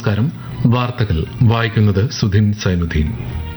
നമസ്കാരം വാർത്തകൾ വായിക്കുന്നത് സുധിൻ സൈനുദ്ദീൻ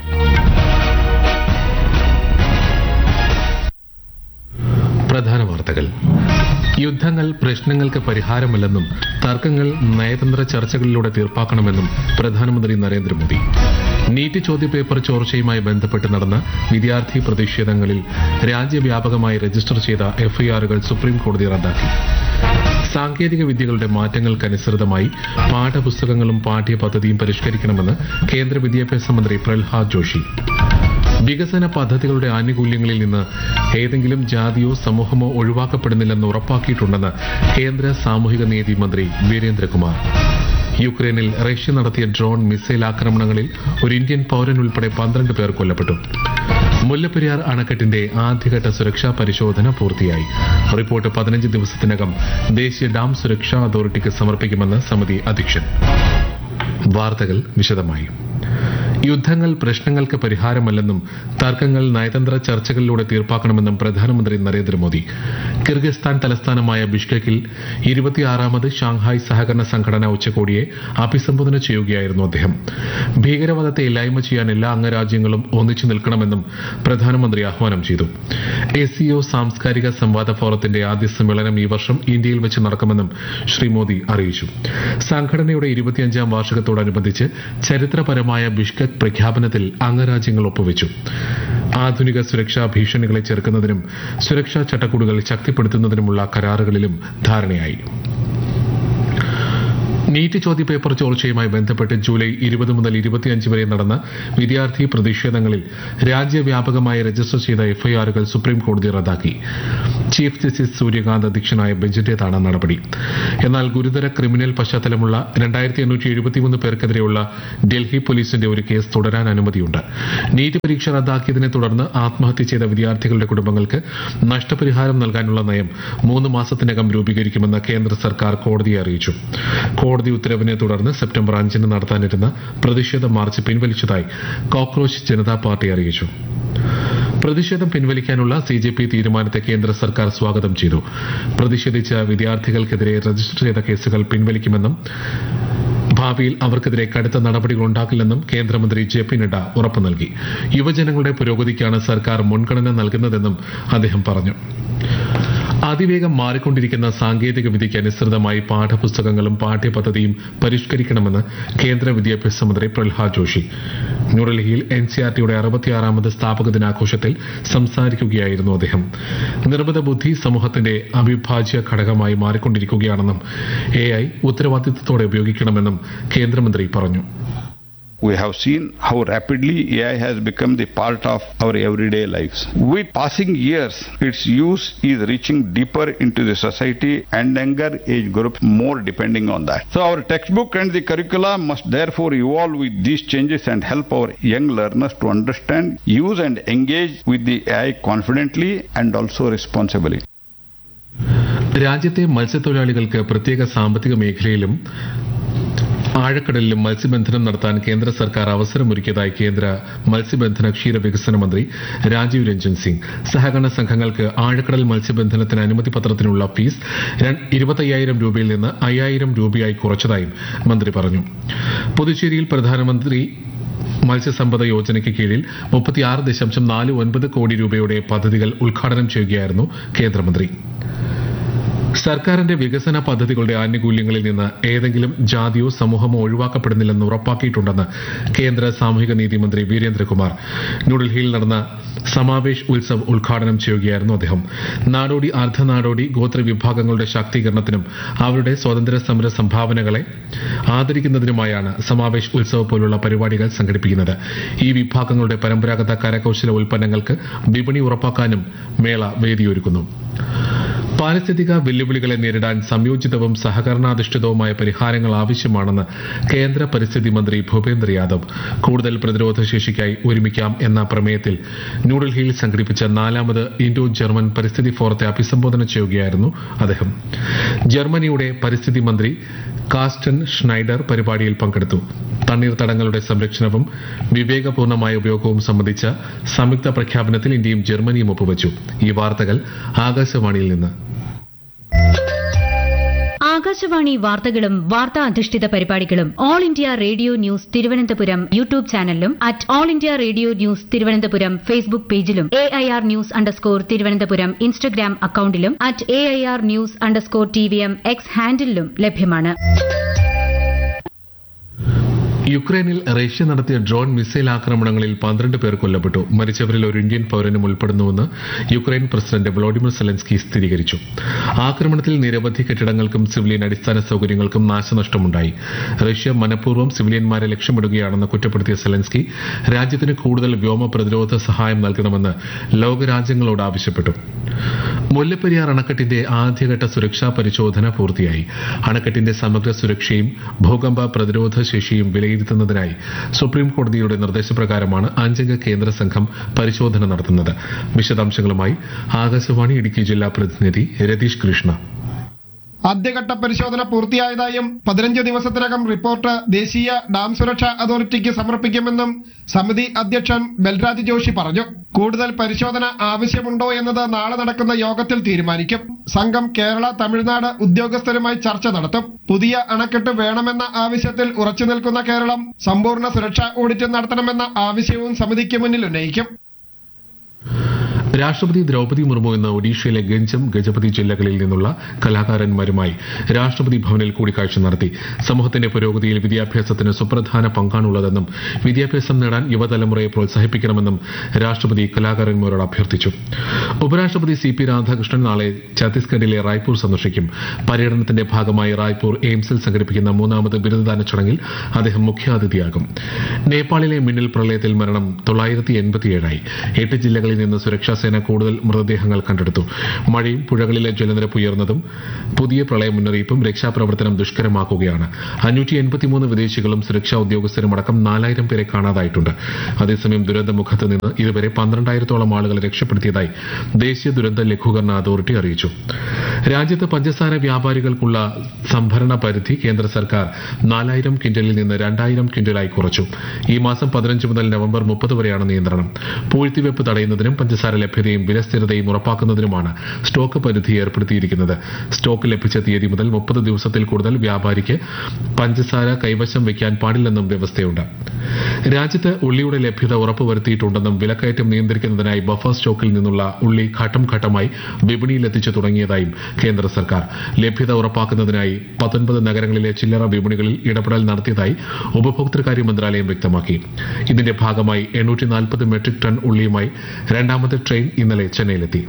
പ്രധാന വാർത്തകൾ യുദ്ധങ്ങൾ പ്രശ്നങ്ങൾക്ക് പരിഹാരമല്ലെന്നും തർക്കങ്ങൾ നയതന്ത്ര ചർച്ചകളിലൂടെ തീർപ്പാക്കണമെന്നും പ്രധാനമന്ത്രി നരേന്ദ്രമോദി നീറ്റ് ചോദ്യപേപ്പർ ചോർച്ചയുമായി ബന്ധപ്പെട്ട് നടന്ന വിദ്യാർത്ഥി പ്രതിഷേധങ്ങളിൽ രാജ്യവ്യാപകമായി രജിസ്റ്റർ ചെയ്ത എഫ്ഐആറുകൾ സുപ്രീം കോടതി റദ്ദാക്കി സാങ്കേതിക വിദ്യകളുടെ മാറ്റങ്ങൾക്കനുസൃതമായി പാഠപുസ്തകങ്ങളും പാഠ്യപദ്ധതിയും പരിഷ്കരിക്കണമെന്ന് കേന്ദ്ര വിദ്യാഭ്യാസ മന്ത്രി പ്രഹ്ലാദ് ജോഷി വികസന പദ്ധതികളുടെ ആനുകൂല്യങ്ങളിൽ നിന്ന് ഏതെങ്കിലും ജാതിയോ സമൂഹമോ ഒഴിവാക്കപ്പെടുന്നില്ലെന്ന് ഉറപ്പാക്കിയിട്ടുണ്ടെന്ന് കേന്ദ്ര സാമൂഹിക നീതി മന്ത്രി വീരേന്ദ്രകുമാർ യുക്രൈനിൽ റഷ്യ നടത്തിയ ഡ്രോൺ മിസൈൽ ആക്രമണങ്ങളിൽ ഒരു ഇന്ത്യൻ പൌരൻ ഉൾപ്പെടെ പന്ത്രണ്ട് പേർ കൊല്ലപ്പെട്ടു മുല്ലപ്പെരിയാർ അണക്കെട്ടിന്റെ ആദ്യഘട്ട സുരക്ഷാ പരിശോധന പൂർത്തിയായി റിപ്പോർട്ട് പതിനഞ്ച് ദിവസത്തിനകം ദേശീയ ഡാം സുരക്ഷാ അതോറിറ്റിക്ക് സമർപ്പിക്കുമെന്ന് സമിതി അധ്യക്ഷൻ വാർത്തകൾ വിശദമായി യുദ്ധങ്ങൾ പ്രശ്നങ്ങൾക്ക് പരിഹാരമല്ലെന്നും തർക്കങ്ങൾ നയതന്ത്ര ചർച്ചകളിലൂടെ തീർപ്പാക്കണമെന്നും പ്രധാനമന്ത്രി നരേന്ദ്രമോദി കിർഗിസ്ഥാൻ തലസ്ഥാനമായ ബിഷ്കെക്കിൽ ഇരുപത്തിയാറാമത് ഷാങ്ഹായ് സഹകരണ സംഘടന ഉച്ചകോടിയെ അഭിസംബോധന ചെയ്യുകയായിരുന്നു അദ്ദേഹം ഭീകരവാദത്തെ ഇല്ലായ്മ ചെയ്യാൻ എല്ലാ അംഗരാജ്യങ്ങളും ഒന്നിച്ചു നിൽക്കണമെന്നും പ്രധാനമന്ത്രി ആഹ്വാനം ചെയ്തു എസിഒ സാംസ്കാരിക സംവാദ ഫോറത്തിന്റെ ആദ്യ സമ്മേളനം ഈ വർഷം ഇന്ത്യയിൽ വെച്ച് നടക്കുമെന്നും ശ്രീ മോദി അറിയിച്ചു സംഘടനയുടെ ഇരുപത്തിയഞ്ചാം വാർഷികത്തോടനുബന്ധിച്ച് ചരിത്രപരമായ ബിഷ്കക് പ്രഖ്യാപനത്തിൽ അംഗരാജ്യങ്ങൾ ഒപ്പുവെച്ചു ആധുനിക സുരക്ഷാ ഭീഷണികളെ ചെറുക്കുന്നതിനും സുരക്ഷാ ചട്ടക്കൂടുകൾ ശക്തിപ്പെടുത്തുന്നതിനുമുള്ള കരാറുകളിലും ധാരണയായി നീറ്റ് ചോദ്യപേപ്പർ ചോർച്ചയുമായി ബന്ധപ്പെട്ട് ജൂലൈ ഇരുപത് മുതൽ ഇരുപത്തിയഞ്ച് വരെ നടന്ന വിദ്യാർത്ഥി പ്രതിഷേധങ്ങളിൽ രാജ്യവ്യാപകമായി രജിസ്റ്റർ ചെയ്ത എഫ്ഐആറുകൾ സുപ്രീം കോടതി റദ്ദാക്കി ചീഫ് ജസ്റ്റിസ് സൂര്യകാന്ത് അധ്യക്ഷനായ ബെഞ്ചിന്റേതാണ് നടപടി എന്നാൽ ഗുരുതര ക്രിമിനൽ പശ്ചാത്തലമുള്ള രണ്ടായിരത്തി എണ്ണൂറ്റി എഴുപത്തിമൂന്ന് പേർക്കെതിരെയുള്ള ഡൽഹി പോലീസിന്റെ ഒരു കേസ് തുടരാൻ അനുമതിയുണ്ട് നീറ്റ് പരീക്ഷ റദ്ദാക്കിയതിനെ തുടർന്ന് ആത്മഹത്യ ചെയ്ത വിദ്യാർത്ഥികളുടെ കുടുംബങ്ങൾക്ക് നഷ്ടപരിഹാരം നൽകാനുള്ള നയം മൂന്ന് മാസത്തിനകം രൂപീകരിക്കുമെന്ന് കേന്ദ്ര സർക്കാർ കോടതിയെ അറിയിച്ചു കോടതി ഉത്തരവിനെ തുടർന്ന് സെപ്റ്റംബർ അഞ്ചിന് നടത്താനിരുന്ന പ്രതിഷേധ മാർച്ച് പിൻവലിച്ചതായി കോക്രോച്ച് ജനതാ പാർട്ടി അറിയിച്ചു പ്രതിഷേധം പിൻവലിക്കാനുള്ള സി ജെ പി തീരുമാനത്തെ കേന്ദ്ര സർക്കാർ സ്വാഗതം ചെയ്തു പ്രതിഷേധിച്ച വിദ്യാർത്ഥികൾക്കെതിരെ രജിസ്റ്റർ ചെയ്ത കേസുകൾ പിൻവലിക്കുമെന്നും ഭാവിയിൽ അവർക്കെതിരെ കടുത്ത നടപടികൾ ഉണ്ടാക്കില്ലെന്നും കേന്ദ്രമന്ത്രി ജെ പി നഡ്ഡ ഉറപ്പു നൽകി യുവജനങ്ങളുടെ പുരോഗതിക്കാണ് സർക്കാർ മുൻഗണന നൽകുന്നതെന്നും അദ്ദേഹം പറഞ്ഞു അതിവേഗം മാറിക്കൊണ്ടിരിക്കുന്ന സാങ്കേതിക വിദ്യയ്ക്ക് അനുസൃതമായി പാഠപുസ്തകങ്ങളും പാഠ്യപദ്ധതിയും പരിഷ്കരിക്കണമെന്ന് കേന്ദ്ര വിദ്യാഭ്യാസ മന്ത്രി പ്രഹ്ലാദ് ജോഷി ന്യൂഡൽഹിയിൽ എൻ സി ആർ ടിയുടെ അറുപത്തിയാറാമത് സ്ഥാപക ദിനാഘോഷത്തിൽ സംസാരിക്കുകയായിരുന്നു അദ്ദേഹം നിർമ്മിത ബുദ്ധി സമൂഹത്തിന്റെ അവിഭാജ്യ ഘടകമായി മാറിക്കൊണ്ടിരിക്കുകയാണെന്നും എ ഐ ഉത്തരവാദിത്തത്തോടെ ഉപയോഗിക്കണമെന്നും കേന്ദ്രമന്ത്രി പറഞ്ഞു We have seen how rapidly AI has become the part of our everyday lives. With passing years, its use is reaching deeper into the society and younger age groups more depending on that. So our textbook and the curricula must therefore evolve with these changes and help our young learners to understand, use and engage with the AI confidently and also responsibly. രാജ്യത്തെ മത്സ്യത്തൊഴിലാളികൾക്ക് പ്രത്യേക സാമ്പത്തിക മേഖലയിലും ആഴക്കടലിലും മത്സ്യബന്ധനം നടത്താൻ കേന്ദ്ര സർക്കാർ അവസരമൊരുക്കിയതായി കേന്ദ്ര മത്സ്യബന്ധന ക്ഷീരവികസന മന്ത്രി രാജീവ് രഞ്ജൻ സിംഗ് സഹകരണ സംഘങ്ങൾക്ക് ആഴക്കടൽ മത്സ്യബന്ധനത്തിന് അനുമതി പത്രത്തിനുള്ള ഫീസ് ഇരുപത്തയ്യായിരം രൂപയിൽ നിന്ന് അയ്യായിരം രൂപയായി കുറച്ചതായും മന്ത്രി പറഞ്ഞു പുതുച്ചേരിയിൽ പ്രധാനമന്ത്രി മത്സ്യസമ്പദ യോജനയ്ക്ക് കീഴിൽ മുപ്പത്തിയാറ് ദശാംശം നാല് ഒൻപത് കോടി രൂപയുടെ പദ്ധതികൾ ഉദ്ഘാടനം ചെയ്യുകയായിരുന്നു കേന്ദ്രമന്ത്രി സർക്കാരിന്റെ വികസന പദ്ധതികളുടെ ആനുകൂല്യങ്ങളിൽ നിന്ന് ഏതെങ്കിലും ജാതിയോ സമൂഹമോ ഒഴിവാക്കപ്പെടുന്നില്ലെന്ന് ഉറപ്പാക്കിയിട്ടുണ്ടെന്ന് കേന്ദ്ര സാമൂഹിക നീതി മന്ത്രി വീരേന്ദ്രകുമാർ ന്യൂഡൽഹിയിൽ നടന്ന സമാവേശ് ഉത്സവ് ഉദ്ഘാടനം ചെയ്യുകയായിരുന്നു അദ്ദേഹം നാടോടി അർദ്ധനാടോടി ഗോത്ര വിഭാഗങ്ങളുടെ ശാക്തീകരണത്തിനും അവരുടെ സ്വാതന്ത്ര്യ സമര സംഭാവനകളെ ആദരിക്കുന്നതിനുമായാണ് സമാവേശ് ഉത്സവ് പോലുള്ള പരിപാടികൾ സംഘടിപ്പിക്കുന്നത് ഈ വിഭാഗങ്ങളുടെ പരമ്പരാഗത കരകൌശല ഉൽപ്പന്നങ്ങൾക്ക് വിപണി ഉറപ്പാക്കാനും മേള വേദിയൊരുക്കുന്നു പാരിസ്ഥിതിക വെല്ലുവിളികളെ നേരിടാൻ സംയോജിതവും സഹകരണാധിഷ്ഠിതവുമായ പരിഹാരങ്ങൾ ആവശ്യമാണെന്ന് കേന്ദ്ര പരിസ്ഥിതി മന്ത്രി ഭൂപേന്ദ്ര യാദവ് കൂടുതൽ പ്രതിരോധ ശേഷിക്കായി ഒരുമിക്കാം എന്ന പ്രമേയത്തിൽ ന്യൂഡൽഹിയിൽ സംഘടിപ്പിച്ച നാലാമത് ഇൻഡോ ജർമ്മൻ പരിസ്ഥിതി ഫോറത്തെ അഭിസംബോധന ചെയ്യുകയായിരുന്നു അദ്ദേഹം ജർമ്മനിയുടെ പരിസ്ഥിതി മന്ത്രി കാസ്റ്റൻ ഷ്നൈഡർ പരിപാടിയിൽ പങ്കെടുത്തു തണ്ണീർത്തടങ്ങളുടെ സംരക്ഷണവും വിവേകപൂർണമായ ഉപയോഗവും സംബന്ധിച്ച സംയുക്ത പ്രഖ്യാപനത്തിൽ ഇന്ത്യയും ജർമ്മനിയും ഒപ്പുവച്ചു ഈ വാർത്തകൾ ആകാശവാണിയിൽ നിന്ന് ആകാശവാണി വാർത്തകളും വാർത്താ അധിഷ്ഠിത പരിപാടികളും all India radio news Thiruvananthapuram YouTube ചാനലിലും at all India radio news Thiruvananthapuram Facebook പേജിലും A I R news underscore Thiruvananthapuram Instagram അക്കൌണ്ടിലും at A I R news underscore T V M X ഹാൻഡിലും ലഭ്യമാണ് യുക്രൈനിൽ റഷ്യ നടത്തിയ ഡ്രോൺ മിസൈൽ ആക്രമണങ്ങളിൽ പന്ത്രണ്ട് പേർ കൊല്ലപ്പെട്ടു മരിച്ചവരിൽ ഒരു ഇന്ത്യൻ പൌരനും ഉൾപ്പെടുന്നുവെന്ന് യുക്രൈൻ പ്രസിഡന്റ് വ്ളോഡിമിർ സെലൻസ്കി സ്ഥിരീകരിച്ചു ആക്രമണത്തിൽ നിരവധി കെട്ടിടങ്ങൾക്കും സിവിലിയൻ അടിസ്ഥാന സൌകര്യങ്ങൾക്കും നാശനഷ്ടമുണ്ടായി റഷ്യ മനഃപൂർവ്വം സിവിലിയന്മാരെ ലക്ഷ്യമിടുകയാണെന്ന് കുറ്റപ്പെടുത്തിയ സെലൻസ്കി രാജ്യത്തിന് കൂടുതൽ വ്യോമ പ്രതിരോധ സഹായം നൽകണമെന്ന് ലോകരാജ്യങ്ങളോട് ആവശ്യപ്പെട്ടു മുല്ലപ്പെരിയാർ അണക്കെട്ടിന്റെ ആദ്യഘട്ട സുരക്ഷാ പരിശോധന പൂർത്തിയായി അണക്കെട്ടിന്റെ സമഗ്ര സുരക്ഷയും ഭൂകമ്പ പ്രതിരോധ ശേഷിയും വിലയിരുത്തുന്നതിനായി സുപ്രീം കോടതിയുടെ നിർദ്ദേശപ്രകാരമാണ് അഞ്ചംഗ കേന്ദ്ര സംഘം പരിശോധന നടത്തുന്നത് വിശദാംശങ്ങളുമായി ആകാശവാണി ഇടുക്കി ജില്ലാ പ്രതിനിധി രതീഷ് കൃഷ്ണ ആദ്യഘട്ട പരിശോധന പൂർത്തിയായതായും പതിനഞ്ച് ദിവസത്തിനകം റിപ്പോർട്ട് ദേശീയ ഡാം സുരക്ഷാ അതോറിറ്റിക്ക് സമർപ്പിക്കുമെന്നും സമിതി അധ്യക്ഷൻ ബൽരാജ് ജോഷി പറഞ്ഞു കൂടുതൽ പരിശോധന ആവശ്യമുണ്ടോ എന്നത് നാളെ നടക്കുന്ന യോഗത്തിൽ തീരുമാനിക്കും സംഘം കേരള തമിഴ്നാട് ഉദ്യോഗസ്ഥരുമായി ചർച്ച നടത്തും പുതിയ അണക്കെട്ട് വേണമെന്ന ആവശ്യത്തിൽ ഉറച്ചു നിൽക്കുന്ന കേരളം സമ്പൂർണ്ണ സുരക്ഷാ ഓഡിറ്റ് നടത്തണമെന്ന ആവശ്യവും സമിതിക്ക് മുന്നിൽ ഉന്നയിക്കും രാഷ്ട്രപതി ദ്രൌപതി മുർമു ഇന്ന് ഒഡീഷയിലെ ഗഞ്ചം ഗജപതി ജില്ലകളിൽ നിന്നുള്ള കലാകാരന്മാരുമായി രാഷ്ട്രപതി ഭവനിൽ കൂടിക്കാഴ്ച നടത്തി സമൂഹത്തിന്റെ പുരോഗതിയിൽ വിദ്യാഭ്യാസത്തിന് സുപ്രധാന പങ്കാണുള്ളതെന്നും വിദ്യാഭ്യാസം നേടാൻ യുവതലമുറയെ പ്രോത്സാഹിപ്പിക്കണമെന്നും രാഷ്ട്രപതി കലാകാരന്മാരോട് അഭ്യർത്ഥിച്ചു ഉപരാഷ്ട്രപതി സി പി രാധാകൃഷ്ണൻ നാളെ ഛത്തീസ്ഗഡിലെ റായ്പൂർ സന്ദർശിക്കും പര്യടനത്തിന്റെ ഭാഗമായി റായ്പൂർ എയിംസിൽ സംഘടിപ്പിക്കുന്ന മൂന്നാമത് ബിരുദദാന ചടങ്ങിൽ അദ്ദേഹം മുഖ്യാതിഥിയാകും നേപ്പാളിലെ മിന്നൽ പ്രളയത്തിൽ മരണം തൊള്ളായിരത്തി എൺപത്തിയേഴായി എട്ട് ജില്ലകളിൽ നിന്ന് സുരക്ഷാ സേന കൂടുതൽ മൃതദേഹങ്ങൾ കണ്ടെടുത്തു മഴയും പുഴകളിലെ ജലനിരപ്പ് ഉയർന്നതും പുതിയ പ്രളയ മുന്നറിയിപ്പും രക്ഷാപ്രവർത്തനം ദുഷ്കരമാക്കുകയാണ് അഞ്ഞൂറ്റി എൺപത്തിമൂന്ന് വിദേശികളും സുരക്ഷാ ഉദ്യോഗസ്ഥരും അടക്കം നാലായിരം പേരെ കാണാതായിട്ടുണ്ട് അതേസമയം ദുരന്തമുഖത്ത് നിന്ന് ഇതുവരെ പന്ത്രണ്ടായിരത്തോളം ആളുകളെ രക്ഷപ്പെടുത്തിയതായി ദേശീയ ദുരന്ത ലഘൂകരണ അതോറിറ്റി അറിയിച്ചു രാജ്യത്ത് പഞ്ചസാര വ്യാപാരികൾക്കുള്ള സംഭരണ പരിധി കേന്ദ്ര സർക്കാർ നാലായിരം ക്വിന്റലിൽ നിന്ന് രണ്ടായിരം ക്വിന്റലായി കുറച്ചു ഈ മാസം പതിനഞ്ച് മുതൽ നവംബർ മുപ്പത് വരെയാണ് നിയന്ത്രണം പൂഴ്ത്തിവെപ്പ് തടയുന്നതിനും പഞ്ചസാര ലഭ്യതയും വിലസ്ഥിരതയും ഉറപ്പാക്കുന്നതിനുമാണ് സ്റ്റോക്ക് പരിധി ഏർപ്പെടുത്തിയിരിക്കുന്നത് സ്റ്റോക്ക് ലഭിച്ച തീയതി മുതൽ മുപ്പത് ദിവസത്തിൽ കൂടുതൽ വ്യാപാരിക്ക് പഞ്ചസാര കൈവശം വയ്ക്കാൻ പാടില്ലെന്നും വ്യവസ്ഥയുണ്ട് രാജ്യത്ത് ഉള്ളിയുടെ ലഭ്യത ഉറപ്പുവരുത്തിയിട്ടുണ്ടെന്നും വിലക്കയറ്റം നിയന്ത്രിക്കുന്നതിനായി ബഫർ സ്റ്റോക്കിൽ നിന്നുള്ള ഉള്ളി ഘട്ടം ഘട്ടമായി വിപണിയിലെത്തിച്ചു തുടങ്ങിയതായും കേന്ദ്ര സർക്കാർ ലഭ്യത ഉറപ്പാക്കുന്നതിനായി പത്തൊൻപത് നഗരങ്ങളിലെ ചില്ലറ വിപണികളിൽ ഇടപെടൽ നടത്തിയതായി ഉപഭോക്തൃകാര്യ മന്ത്രാലയം വ്യക്തമാക്കി ഇതിന്റെ ഭാഗമായി എണ്ണൂറ്റി നാൽപ്പത് മെട്രിക് ടൺ ഉള്ളിയുമായി രണ്ടാമത്തെ ട്രെയിൻ ഇന്നലെ ചെന്നൈയിലെത്തി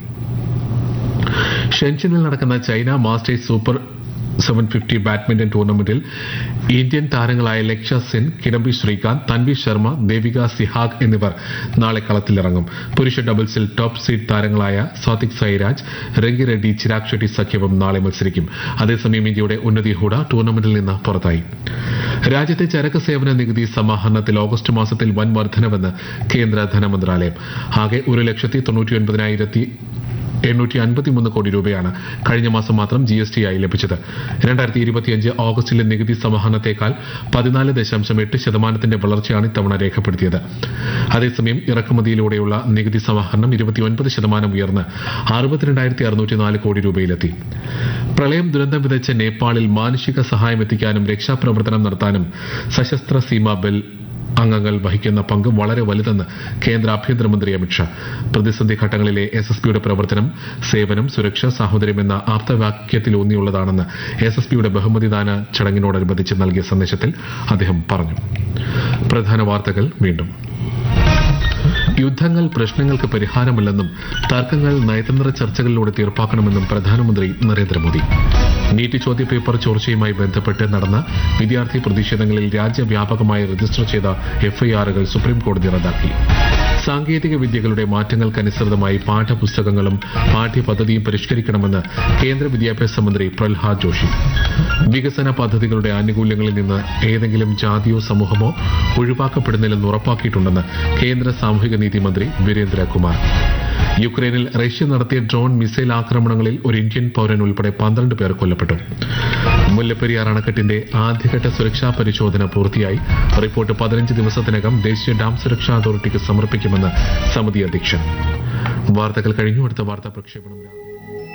ഷെൻഷനിൽ നടക്കുന്ന China masters super seven fifty badminton ടൂർണമെന്റിൽ ഇന്ത്യൻ താരങ്ങളായ ലക്ഷ്യ സെൻ കിഡംബി ശ്രീകാന്ത് തൻവി ശർമ്മ ദേവിക സിഹാഗ് എന്നിവർ നാളെ കളത്തിലിറങ്ങും പുരുഷ ഡബിൾസിൽ ടോപ്പ് സീഡ് താരങ്ങളായ സാത്വിക് സൈരാജ് രംഗി റെഡ്ഡി ചിരാഗ് ഷെട്ടി സഖ്യവും നാളെ മത്സരിക്കും അതേസമയം ഇന്ത്യയുടെ ഉന്നതി ഹൂഡ ടൂർണമെന്റിൽ നിന്ന് പുറത്തായി രാജ്യത്തെ ചരക്ക് സേവന നികുതി സമാഹരണത്തിൽ ഓഗസ്റ്റ് മാസത്തിൽ വൻ വർധനവെന്ന് കേന്ദ്ര ധനമന്ത്രാലയം ആകെ ഒരു ലക്ഷത്തി തൊണ്ണൂറ്റി ഒൻപതിനായിരത്തി എണ്ണൂറ്റി അൻപത്തിമൂന്ന് കോടി രൂപയാണ് കഴിഞ്ഞ മാസം മാത്രം ജി എസ് ടി ആയി ലഭിച്ചത് രണ്ടായിരത്തി ഇരുപത്തിയഞ്ച് ഓഗസ്റ്റിലെ നികുതി സമാഹരണത്തേക്കാൾ പതിനാല് ദശാംശം എട്ട് ശതമാനത്തിന്റെ വളർച്ചയാണ് ഇത്തവണ രേഖപ്പെടുത്തിയത് അതേസമയം ഇറക്കുമതിയിലൂടെയുള്ള നികുതി സമാഹരണം ഇരുപത്തിയൊൻപത് ശതമാനം ഉയർന്ന് അറുപത്തിരണ്ടായിരത്തി അറുന്നൂറ്റി നാല് കോടി രൂപയിലെത്തി പ്രളയം ദുരന്തം വിതച്ച നേപ്പാളിൽ മാനുഷിക സഹായം എത്തിക്കാനും രക്ഷാപ്രവർത്തനം നടത്താനും സശസ്ത്ര സീമാ ബെൽ അംഗങ്ങൾ വഹിക്കുന്ന പങ്ക് വളരെ വലുതെന്ന് കേന്ദ്ര ആഭ്യന്തരമന്ത്രി അമിത്ഷാ പ്രതിസന്ധി ഘട്ടങ്ങളിലെ എസ് എസ് പിയുടെ പ്രവർത്തനം സേവനം സുരക്ഷ സാഹോദര്യം എന്ന ആപ്തവാക്യത്തിലൂന്നിയുള്ളതാണെന്ന് എസ് എസ് പിയുടെ ബഹുമതിദാന ചടങ്ങിനോടനുബന്ധിച്ച് നൽകിയ സന്ദേശത്തിൽ അദ്ദേഹം പറഞ്ഞു പ്രധാന വാർത്തകൾ വീണ്ടും യുദ്ധങ്ങൾ പ്രശ്നങ്ങൾക്ക് പരിഹാരമല്ലെന്നും തർക്കങ്ങൾ നയതന്ത്ര ചർച്ചകളിലൂടെ തീർപ്പാക്കണമെന്നും പ്രധാനമന്ത്രി നരേന്ദ്രമോദി നീറ്റ് ചോദ്യപേപ്പർ ചോർച്ചയുമായി ബന്ധപ്പെട്ട് നടന്ന വിദ്യാർത്ഥി പ്രതിഷേധങ്ങളിൽ രാജ്യവ്യാപകമായി രജിസ്റ്റർ ചെയ്ത എഫ്ഐആറുകൾ സുപ്രീംകോടതി റദ്ദാക്കി സാങ്കേതിക വിദ്യകളുടെ മാറ്റങ്ങൾക്കനുസൃതമായി പാഠപുസ്തകങ്ങളും പാഠ്യപദ്ധതിയും പരിഷ്കരിക്കണമെന്ന് കേന്ദ്ര വിദ്യാഭ്യാസ മന്ത്രി പ്രഹ്ലാദ് ജോഷി വികസന പദ്ധതികളുടെ ആനുകൂല്യങ്ങളിൽ നിന്ന് ഏതെങ്കിലും ജാതിയോ സമൂഹമോ ഒഴിവാക്കപ്പെടുന്നില്ലെന്ന് ഉറപ്പാക്കിയിട്ടുണ്ടെന്ന് കേന്ദ്ര സാമൂഹിക നീതി മന്ത്രി വീരേന്ദ്രകുമാർ യുക്രൈനിൽ റഷ്യ നടത്തിയ ഡ്രോൺ മിസൈൽ ആക്രമണങ്ങളിൽ ഒരു ഇന്ത്യൻ പൌരൻ ഉൾപ്പെടെ പന്ത്രണ്ട് പേർ കൊല്ലപ്പെട്ടു മുല്ലപ്പെരിയാർ അണക്കെട്ടിന്റെ ആദ്യഘട്ട സുരക്ഷാ പരിശോധന പൂർത്തിയായി റിപ്പോർട്ട് പതിനഞ്ച് ദിവസത്തിനകം ദേശീയ ഡാം സുരക്ഷാ അതോറിറ്റിക്ക് സമർപ്പിക്കുമെന്ന് സമിതി അധ്യക്ഷൻ വാർത്തകൾ കഴിഞ്ഞു അടുത്ത വാർത്താ പ്രക്ഷേപണം രാവിലെ